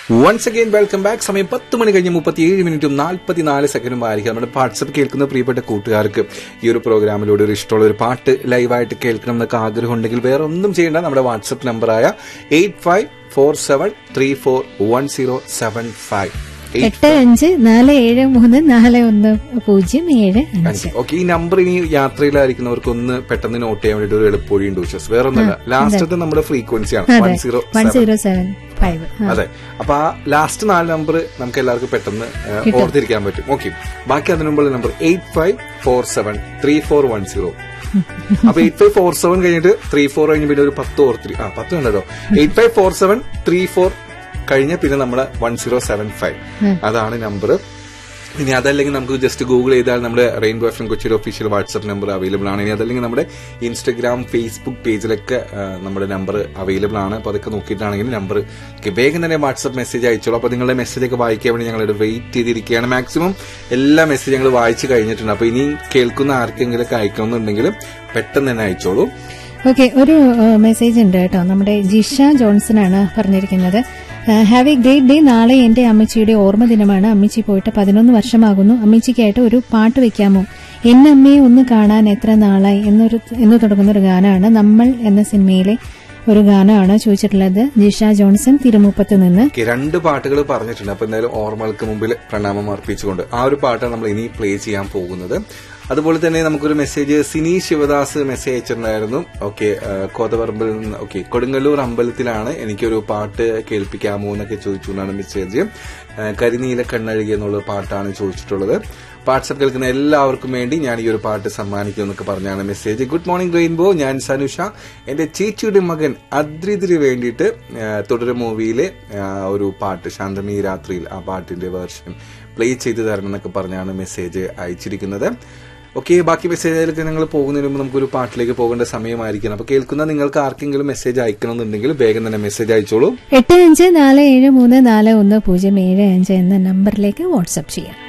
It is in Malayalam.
വൺസ് അഗൈൻ വെൽക്കം ബാക്ക് സമയം പത്ത് മണി കഴിഞ്ഞ് മുപ്പത്തിയേഴ് മിനിറ്റും നാൽപ്പത്തിനാല് സെക്കൻഡും ആയിരിക്കും നമ്മുടെ വാട്സപ്പ് കേൾക്കുന്ന പ്രിയപ്പെട്ട കൂട്ടുകാർക്ക് ഈ ഒരു പ്രോഗ്രാമിലൂടെ ഒരു ഇഷ്ടമുള്ള ഒരു പാട്ട് ലൈവായിട്ട് കേൾക്കണം എന്നൊക്കെ ആഗ്രഹം ഉണ്ടെങ്കിൽ വേറെ ഒന്നും ചെയ്യേണ്ട നമ്മുടെ വാട്സപ്പ് നമ്പറായ eight five four seven three four one zero seven five എട്ട് അഞ്ച് നാല് ഏഴ് മൂന്ന് നാല് ഒന്ന് പൂജ്യം ഏഴ് അഞ്ച് ഓക്കെ ഈ നമ്പർ ഇനി യാത്രയിലായിരിക്കുന്നവർക്ക് ഒന്ന് പെട്ടെന്ന് നോട്ട് ചെയ്യാൻ വേണ്ടിട്ട് ഒരു എളുപ്പവഴി ഉണ്ട് വിശ്വസ് വേറെ ഒന്നല്ല ലാസ്റ്റത്തെ നമ്മുടെ ഫ്രീക്വൻസി ആണ് one zero one zero seven five അതെ അപ്പൊ ആ ലാസ്റ്റ് നാല് നമ്പർ നമുക്ക് എല്ലാവർക്കും പെട്ടെന്ന് ഏഹ്, ഓർത്തിരിക്കാൻ പറ്റും ഓക്കെ ബാക്കി അതിനു മുമ്പുള്ള number eight five four seven three four one zero അപ്പൊ എയ്റ്റ് ഫൈവ് ഫോർ സെവൻ കഴിഞ്ഞിട്ട് ത്രീ ഫോർ കഴിഞ്ഞ് പിന്നെ ഒരു പത്ത് ഓർത്തിരി ആ പത്ത് കണ്ടല്ലോ eight five four seven three four കഴിഞ്ഞ പിന്നെ നമ്മുടെ വൺ സീറോ സെവൻ ഫൈവ് അതാണ് നമ്പർ ഇനി അതല്ലെങ്കിൽ നമുക്ക് ജസ്റ്റ് ഗൂഗിൾ ചെയ്താൽ നമ്മുടെ റെയിൻബോ എഫ് എം കൊച്ചിയുടെ ഒഫീഷ്യൽ വാട്സ്ആപ്പ് നമ്പർ അവൈലബിൾ ആണ് ഇനി അതല്ലെങ്കിൽ നമ്മുടെ ഇൻസ്റ്റഗ്രാം ഫേസ്ബുക്ക് പേജിലൊക്കെ ആ, നമ്മുടെ നമ്പർ അവൈലബിൾ ആണ് അപ്പോൾ അതൊക്കെ നോക്കിയിട്ടാണെങ്കിൽ നമ്പർ വേഗം തന്നെ വാട്സ്ആപ്പ് മെസ്സേജ് അയച്ചോളൂ അപ്പോൾ നിങ്ങളുടെ മെസ്സേജ് ഒക്കെ വായിക്കാൻ വേണ്ടി ഞങ്ങൾ വെയിറ്റ് ചെയ്തിരിക്കുകയാണ് മാക്സിമം എല്ലാ മെസ്സേജ് ഞങ്ങൾ വായിച്ചു കഴിഞ്ഞിട്ടുണ്ട് അപ്പോൾ ഇനി കേൾക്കുന്ന ആർക്കെങ്കിലും ഒക്കെ അയക്കണമെന്നുണ്ടെങ്കിൽ പെട്ടെന്ന് തന്നെ അയച്ചോളൂ ഓക്കെ ഒരു മെസ്സേജ് ഉണ്ട് കേട്ടോ നമ്മുടെ ജിഷ ജോൺസൺ ആണ് പറഞ്ഞിരിക്കുന്നത് ഹാവ് എ ഗ്രേറ്റ് ഡേ നാളെ എന്റെ അമ്മച്ചിയുടെ ഓർമ്മ ദിനമാണ് അമ്മച്ചി പോയിട്ട് പതിനൊന്ന് വർഷമാകുന്നു അമ്മച്ചിക്കായിട്ട് ഒരു പാട്ട് വെക്കാമോ എന്നെ അമ്മയെ ഒന്ന് കാണാൻ എത്ര നാളായി എന്നൊരു എന്ന് തുടങ്ങുന്ന ഒരു ഗാനമാണ് നമ്മൾ എന്ന സിനിമയിലെ ഒരു ഗാനമാണ് ചോദിച്ചിട്ടുള്ളത് ജിഷ ജോൺസൺ തിരുമുപ്പത്ത് നിന്ന് ഓക്കെ രണ്ട് പാട്ടുകൾ പറഞ്ഞിട്ടുണ്ട് അപ്പൊ എന്തായാലും ഓർമ്മകൾക്ക് മുമ്പിൽ പ്രണാമം അർപ്പിച്ചുകൊണ്ട് ആ ഒരു പാട്ടാണ് നമ്മൾ ഇനി പ്ലേ ചെയ്യാൻ പോകുന്നത് അതുപോലെ തന്നെ നമുക്കൊരു മെസ്സേജ് സിനി ശിവദാസ് മെസ്സേജ് അയച്ചിട്ടുണ്ടായിരുന്നു ഓക്കെ കോതപറമ്പിൽ നിന്ന് ഓക്കെ കൊടുങ്ങല്ലൂർ അമ്പലത്തിലാണ് എനിക്കൊരു പാട്ട് കേൾപ്പിക്കാമോ എന്നൊക്കെ ചോദിച്ചുകൊണ്ടാണ് മെസ്സേജ് കരിനീല കണ്ണഴുകി എന്നുള്ള പാട്ടാണ് ചോദിച്ചിട്ടുള്ളത് വാട്സപ്പ് കേൾക്കുന്ന എല്ലാവർക്കും വേണ്ടി ഞാൻ ഈ ഒരു പാട്ട് സമ്മാനിക്കും എന്നൊക്കെ പറഞ്ഞാണ് മെസ്സേജ് ഗുഡ് മോർണിംഗ് റെയിൻബോ ഞാൻ സനുഷ എന്റെ ചേച്ചിയുടെ മകൻ അദ്രിതിന് വേണ്ടിയിട്ട് ആ, തുടരും മൂവിയിലെ ആ, ഒരു പാട്ട് ശാന്തമി രാത്രിയിൽ ആ പാട്ടിന്റെ വേർഷൻ പ്ലേ ചെയ്ത് തരണം എന്നൊക്കെ പറഞ്ഞാണ് മെസ്സേജ് അയച്ചിരിക്കുന്നത് ഓക്കെ ബാക്കി മെസ്സേജിലേക്ക് നിങ്ങൾ പോകുന്നതിന് മുമ്പ് നമുക്കൊരു പാട്ടിലേക്ക് പോകേണ്ട സമയമായിരിക്കണം അപ്പൊ കേൾക്കുന്ന നിങ്ങൾക്ക് ആർക്കെങ്കിലും മെസ്സേജ് അയക്കണമെന്നുണ്ടെങ്കിൽ വേഗം തന്നെ മെസ്സേജ് അയച്ചോളൂ എട്ട് അഞ്ച് നാല് ഏഴ് മൂന്ന് നാല് ഒന്ന് പൂജ്യം ഏഴ് അഞ്ച് എന്ന നമ്പറിലേക്ക് വാട്സപ്പ് ചെയ്യാം